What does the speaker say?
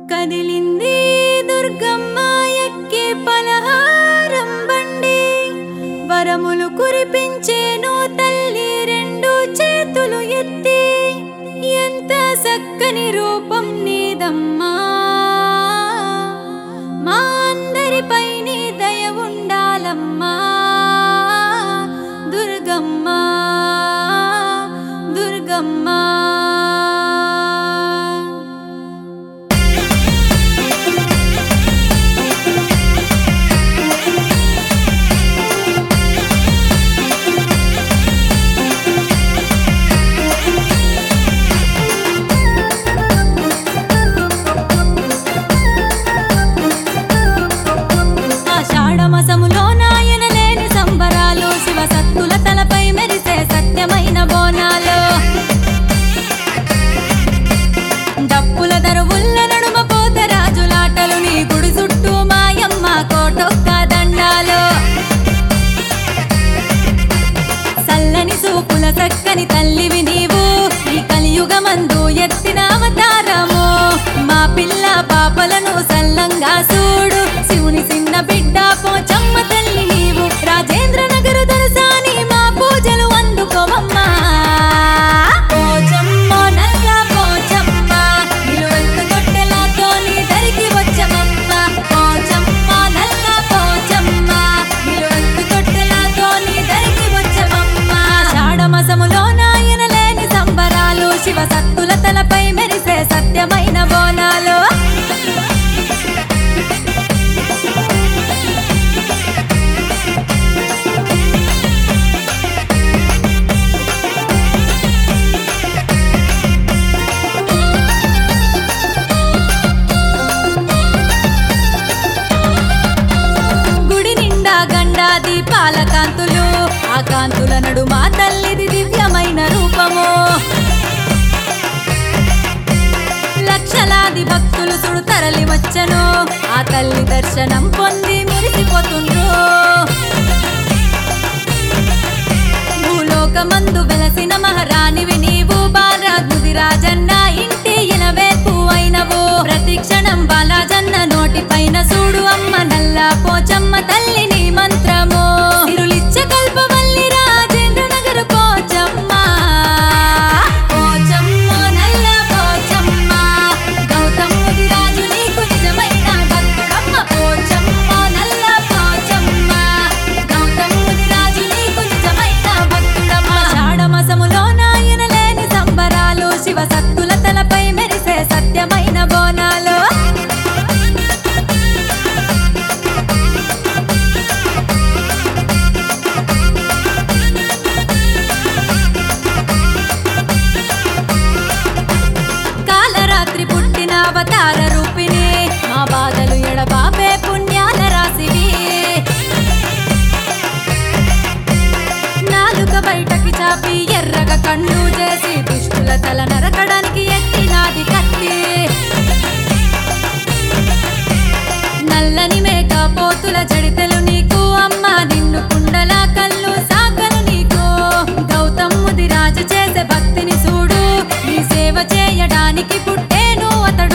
కదిలింది దుర్గమ్మ ఎక్కి పలహారం బండి వరములు కురిపించేను తల్లి రెండు చేతులు ఎత్తి ఎంత చక్కని రూపం నీదమ్మా మా అందరిపై నీ దయ ఉండాలమ్మా దుర్గమ్మ దుర్గమ్మ ఆషాఢమసములో నాయన లేని సంబరాలు శివ సత్తుల తలపై మెరిసే సత్యమైన బోనాలు డప్పుల దరువుల్ల నడుమ పోత రాజులాటలు నీ గుడి చుట్టూ మాయమ్మ కోటొక్క దండాలు సల్లని సూపుల చక్కని తల్లివి నీవు ఈ కలియుగమందు ఎత్తిన అవతారము మా పిల్ల పాపలను సల్లంగా చూడు శివుని చిన్న బిడ్డ పోచమ్మ తల్లి నీవు రాజేంద్ర నగర దొరసాని మా పూజలు అందుకోవమ్మా పోచమ్మ నల్ల పోచమ్మ నిలువెత్తు గొట్టెలతో నీ దరికి వచ్చమమ్మ పోచమ్మ నల్ల పోచమ్మ నిలువెత్తు గొట్టెలతో నీ దరికి వచ్చమమ్మ షాఢమసములో నాయన లేని సంబరాలు శివ సత్తుల తలపై మెరిసే సత్యమైన బోనాలు గుడి నిండా గండా దీపాల కాంతులు ఆ కాంతుల నడుమ తల్లిది దివ్యమైన రూపము లక్షలాది భక్తులు సుడు తరలి వచ్చను ఆ తల్లి దర్శనం పొంది మురిసిపోతుండ్రు భూలోకమందు వెలసిన మహారాణివి నీవు బాలరాజుది రాజన్న ఇంటి ఇలవేపు అయినవు ప్రతి క్షణం బాలాజన్న నోటి పైన చూడు అమ్మ నల్ల పోచమ్మ తల్లి నీ మంత్రము తిరులిచ్చ కల్పవల్లి రాజేంద్ర నగర పోచమ్మ పోచమ్మ నల్ల పోచమ్మ గౌతముడి రాజు నీకు నిజమైన భక్తుడమ్మ పోచమ్మ నల్ల పోచమ్మ గౌతముడి రాజు నీకు నిజమైన భక్తుడమ్మ షాఢమసములో నాయన లేని సంబరాలు శివ సత్తుల తలపై మెరిసే సత్యమైన బోనాలు కాలరాత్రి పుట్టిన అవతార రూపిణి మా బాధలు ఎడబాపే పుణ్యాల రాసివి నాలుక బయటకి చాపి ఎర్రగా కళ్ళు చేసి దుష్టుల తల నరకడానికి ఎత్తినాది కత్తి నల్లని మేక పోతుల జడితెలు నీకు అమ్మ నిన్ను కుండల కళ్ళు సాకలు నీకు గౌతమ్ముది రాజు చేసే భక్తిని చూడు నీ సేవ చేయడానికి పుట్టేను అతడు